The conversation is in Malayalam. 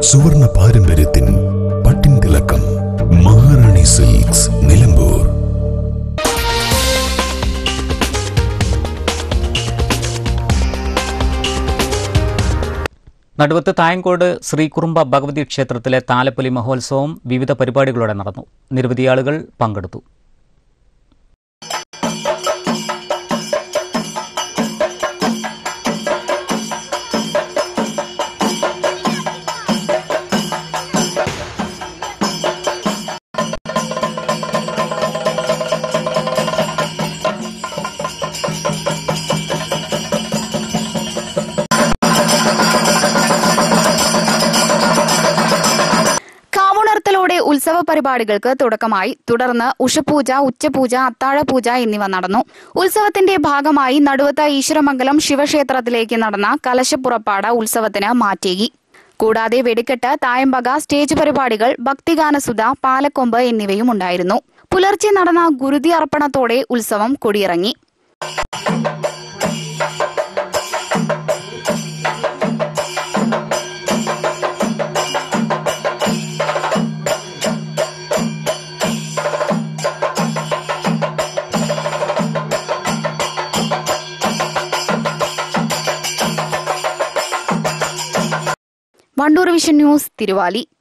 സുവർണ പാരമ്പര്യത്തിൻ പട്ടിൻ തിളക്കം മഹാറാണി സിൽക്സ് നിലമ്പൂർ നടുവത്ത് തായങ്കോട് ശ്രീകുറുമ്പ ഭഗവതി ക്ഷേത്രത്തിലെ താലപ്പൊലി മഹോത്സവം വിവിധ പരിപാടികളോടെ നടന്നു നിരവധി ആളുകൾ പങ്കെടുത്തു കാവുണർത്തലോടെ ഉത്സവ പരിപാടികൾക്ക് തുടക്കമായി തുടർന്ന് ഉഷപൂജ ഉച്ചപൂജ അത്താഴപൂജ എന്നിവ നടന്നു ഉത്സവത്തിന്റെ ഭാഗമായി നടുവത്ത ഈശ്വരമംഗലം ശിവക്ഷേത്രത്തിലേക്ക് നടന്ന കലശപ്പുറപ്പാട് ഉത്സവത്തിന് മാറ്റേകി കൂടാതെ വെടിക്കെട്ട് തായമ്പക സ്റ്റേജ് പരിപാടികൾ ഭക്തിഗാനസുധ പാലക്കൊമ്പ് എന്നിവയും ഉണ്ടായിരുന്നു പുലർച്ചെ നടന്ന ഗുരുതി അർപ്പണത്തോടെ ഉത്സവം കൊടിയിറങ്ങി വണ്ടൂർ വിഷൻ ന്യൂസ് തിരുവാലി